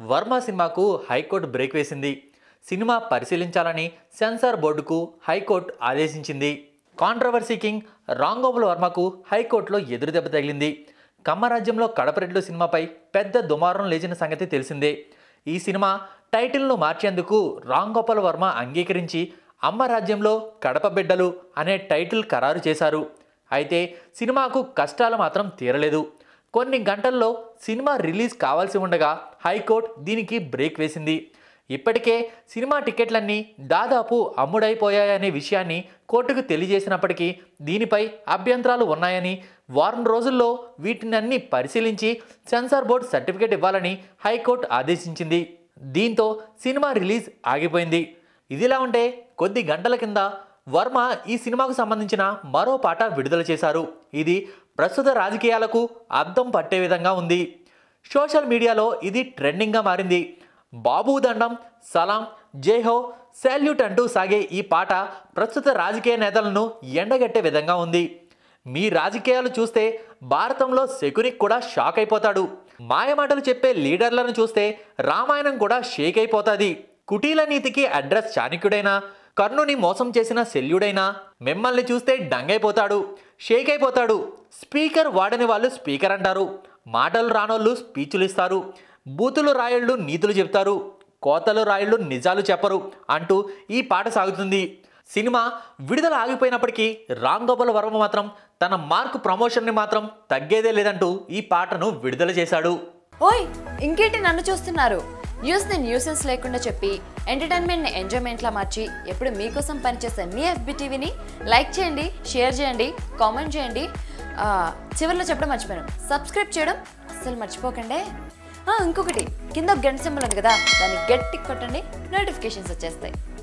వర్మ సినిమాకు high court break వేసింది సినిమా పరిశీలించాలని సెన్సార్ బోర్డుకు హైకోర్టు ఆదేశించింది కాంట్రవర్సీ కింగ్ రాంగోపాల్ వర్మకు హైకోర్టులో ఎదురుదెబ్బ తగిలింది కమ్మరాజ్యంలో కడపరెడ్లు సినిమాపై పెద్ద దుమారం లేచిన సంగతి తెలిసిందే ఈ సినిమా టైటిల్ను మార్చేందుకు రాంగోపాల్ వర్మ అంగీకరించి అమ్మ రాజ్యంలో కడప బిడ్డలు అనే టైటిల్ ఖరారు చేశారు అయితే సినిమాకు కష్టాలు మాత్రం తీరలేదు కొన్ని గంటల్లో సినిమా రిలీజ్ కావాల్సి ఉండగా హైకోర్టు దీనికి బ్రేక్ వేసింది ఇప్పటికే సినిమా టికెట్లన్నీ దాదాపు అమ్ముడైపోయాయనే విషయాన్ని కోర్టుకు తెలియజేసినప్పటికీ దీనిపై అభ్యంతరాలు ఉన్నాయని వారం రోజుల్లో వీటినన్నీ పరిశీలించి సెన్సార్ బోర్డు సర్టిఫికేట్ ఇవ్వాలని హైకోర్టు ఆదేశించింది దీంతో సినిమా రిలీజ్ ఆగిపోయింది ఇదిలా ఉంటే కొద్ది గంటల కింద వర్మ ఈ సినిమాకు సంబంధించిన మరో పాట విడుదల చేశారు ఇది ప్రస్తుత రాజకీయాలకు అద్దం పట్టే విధంగా ఉంది సోషల్ మీడియాలో ఇది ట్రెండింగ్గా మారింది బాబు దండం సలాం జై హో శాల్యూట్ అంటూ సాగే ఈ పాట ప్రస్తుత రాజకీయ నేతలను ఎండగట్టే విధంగా ఉంది మీ రాజకీయాలు చూస్తే భారతంలో శకునికి కూడా షాక్ అయిపోతాడు మాయమాటలు చెప్పే లీడర్లను చూస్తే రామాయణం కూడా షేక్ అయిపోతుంది కుటీల నీతికి అడ్రస్ చాణక్యుడైనా కర్ణుని మోసం చేసిన శల్యుడైనా మిమ్మల్ని చూస్తే డంగైపోతాడు షేక్ అయిపోతాడు స్పీకర్ వాడని వాళ్ళు స్పీకర్ అంటారు మాటలు రానోళ్ళు స్పీచ్లు ఇస్తారు బూతులు రాయళ్ళు నీతులు చెప్తారు కోతలు రాయళ్ళు నిజాలు చెప్పరు అంటూ ఈ పాట సాగుతుంది సినిమా విడుదల ఆగిపోయినప్పటికీ రామ్ గోపాల్ వర్మ మాత్రం తన మార్క్ ప్రమోషన్ని మాత్రం తగ్గేదే లేదంటూ ఈ పాటను విడుదల చేశాడు ఓయ్ ఇంకేంటి నన్ను చూస్తున్నారు న్యూస్ని న్యూసెన్స్ లేకుండా చెప్పి ఎంటర్టైన్మెంట్ని ఎంజాయ్మెంట్లా మార్చి ఎప్పుడు మీకోసం పనిచేసే మీ ఎఫ్బి టీవీని లైక్ చేయండి షేర్ చేయండి కామెంట్ చేయండి ఆ, చివరిలో చెప్పడం మర్చిపోయాను సబ్స్క్రైబ్ చేయడం అస్సలు మర్చిపోకండి ఆ, ఇంకొకటి కింద ఒక గంట సింబల్ ఉంది కదా దాన్ని గట్టి కొట్టండి నోటిఫికేషన్స్ వచ్చేస్తాయి